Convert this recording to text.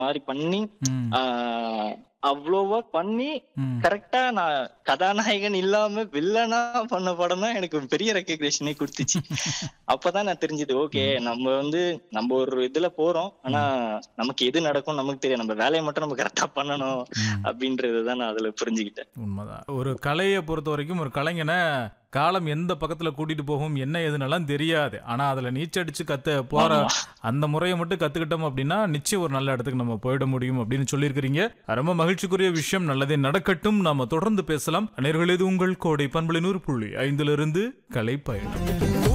மாதிரி பண்ணி ம், ஆஹ் அவ்வளோ ஒர்க் பண்ணி ம். கரெக்டா நான் கதாநாயகன் இல்லாம வில்லனா பண்ண படம் தான் எனக்கு பெரிய ரெக்கக்னேஷனே கொடுத்துச்சு அப்பதான் நான் தெரிஞ்சது ஓகே நம்ம வந்து நம்ம ஒரு இதுல போறோம் ஆனா நமக்கு எது நடக்கும் நமக்கு தெரியும் நம்ம வேலையை மட்டும் நம்ம கரெக்டா பண்ணணும் ம். அப்படின்றதுதான் நான் அதுல புரிஞ்சுக்கிட்டேன் உண்மைதான் ஒரு கலையை பொறுத்த வரைக்கும் ஒரு கலைஞனை காலம் எந்த பக்கத்துல கூட்டிட்டு போகும் என்ன ஏதுன்னெல்லாம் தெரியாது ஆனா அதுல நீச்சடிச்சு கத்த போற ஆமா. அந்த முறையை மட்டும் கத்துக்கிட்டோம் அப்படின்னா நிச்சயம் ஒரு நல்ல இடத்துக்கு நம்ம போயிட முடியும் அப்படின்னு சொல்லியிருக்கிறீங்க ரொம்ப மகிழ்ச்சிக்குரிய விஷயம் நல்லதே நடக்கட்டும் நாம தொடர்ந்து பேசலாம் நேர்களே இது உங்கள் கோடை பண்பலை நூறு புள்ளி ஐந்துல இருந்து கலை பயணம்